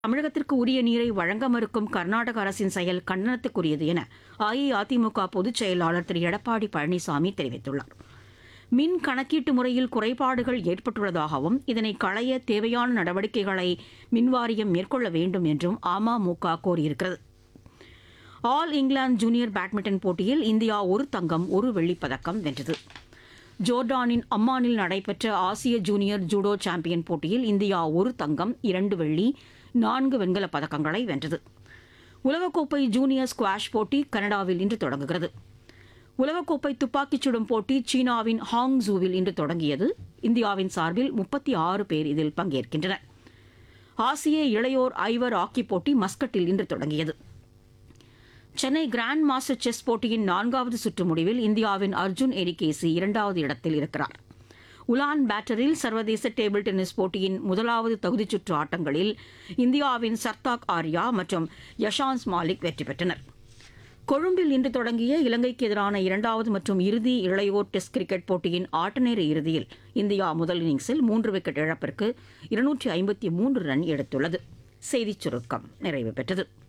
தமிழகத்திற்கு உரிய நீரை வழங்க மறுக்கும் கர்நாடக அரசின் செயல் கண்டனத்துக்குரியது என அஇஅதிமுக பொதுச் செயலாளர் திரு எடப்பாடி பழனிசாமி தெரிவித்துள்ளார் மின் கணக்கீட்டு முறையில் குறைபாடுகள் ஏற்பட்டுள்ளதாகவும் இதனை களைய தேவையான நடவடிக்கைகளை மின்வாரியம் மேற்கொள்ள வேண்டும் என்றும் அமமுக கோரியிருக்கிறது ஆல் இங்கிலாந்து ஜூனியர் பேட்மிண்டன் போட்டியில் இந்தியா ஒரு தங்கம் ஒரு வெள்ளிப் பதக்கம் வென்றது ஜோர்டானின் அம்மானில் நடைபெற்ற ஆசிய ஜூனியர் ஜூடோ சாம்பியன் போட்டியில் இந்தியா ஒரு தங்கம் இரண்டு வெள்ளி நான்கு வெண்கலப் பதக்கங்களை வென்றது உலகக்கோப்பை ஜூனியர் ஸ்குவாஷ் போட்டி கனடாவில் இன்று தொடங்குகிறது உலகக்கோப்பை துப்பாக்கிச் சுடும் போட்டி சீனாவின் ஹாங் ஜூவில் இன்று தொடங்கியது இந்தியாவின் சார்பில் முப்பத்தி ஆறு பேர் இதில் பங்கேற்கின்றனர் ஆசிய இளையோர் ஐவர் ஹாக்கி போட்டி மஸ்கட்டில் இன்று தொடங்கியது சென்னை கிராண்ட் மாஸ்டர் செஸ் போட்டியின் நான்காவது சுற்று முடிவில் இந்தியாவின் அர்ஜுன் எரிகேசி இரண்டாவது இடத்தில் இருக்கிறார் உலான் பேட்டரில் சர்வதேச டேபிள் டென்னிஸ் போட்டியின் முதலாவது தகுதிச் சுற்று ஆட்டங்களில் இந்தியாவின் சர்தாக் ஆர்யா மற்றும் யஷான்ஸ் மாலிக் வெற்றி பெற்றனர் கொழும்பில் இன்று தொடங்கிய இலங்கைக்கு எதிரான இரண்டாவது மற்றும் இறுதி இளையோர் டெஸ்ட் கிரிக்கெட் போட்டியின் ஆட்டநேர இறுதியில் இந்தியா முதல் இன்னிங்ஸில் மூன்று விக்கெட் இழப்பிற்கு இருநூற்றி ஐம்பத்தி மூன்று ரன் எடுத்துள்ளது செய்திச் சுருக்கம் நிறைவு பெற்றது